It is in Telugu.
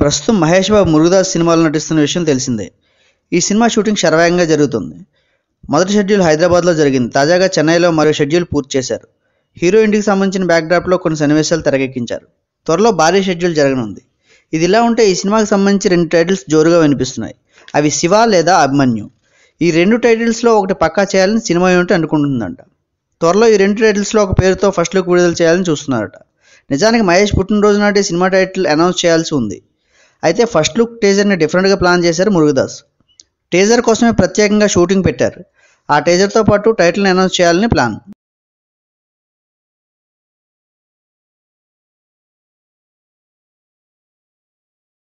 ప్రస్తుతం మహేష్ బాబు మురుగదాస్ సినిమాలో నటిస్తున్న విషయం తెలిసిందే ఈ సినిమా షూటింగ్ శరవేగంగా జరుగుతుంది మొదటి షెడ్యూల్ హైదరాబాద్లో జరిగింది తాజాగా చెన్నైలో మరో షెడ్యూల్ పూర్తి చేశారు హీరో ఇంటికి సంబంధించిన బ్యాక్డ్రాప్లో కొన్ని సన్నివేశాలు తెరకెక్కించారు త్వరలో భారీ షెడ్యూల్ జరగనుంది ఇది ఇలా ఉంటే ఈ సినిమాకి సంబంధించి రెండు టైటిల్స్ జోరుగా వినిపిస్తున్నాయి అవి శివ లేదా అభిమన్యు ఈ రెండు టైటిల్స్లో ఒకటి పక్కా చేయాలని సినిమా యూనిట్ అనుకుంటుందంట త్వరలో ఈ రెండు టైటిల్స్లో ఒక పేరుతో ఫస్ట్ లుక్ విడుదల చేయాలని చూస్తున్నారట నిజానికి మహేష్ పుట్టినరోజు నాటి సినిమా టైటిల్ అనౌన్స్ చేయాల్సి ఉంది అయితే ఫస్ట్ లుక్ టీజర్ని డిఫరెంట్గా ప్లాన్ చేశారు మురుగదాస్ టీజర్ కోసమే ప్రత్యేకంగా షూటింగ్ పెట్టారు ఆ టీజర్తో పాటు టైటిల్ని అనౌన్స్ చేయాలని ప్లాన్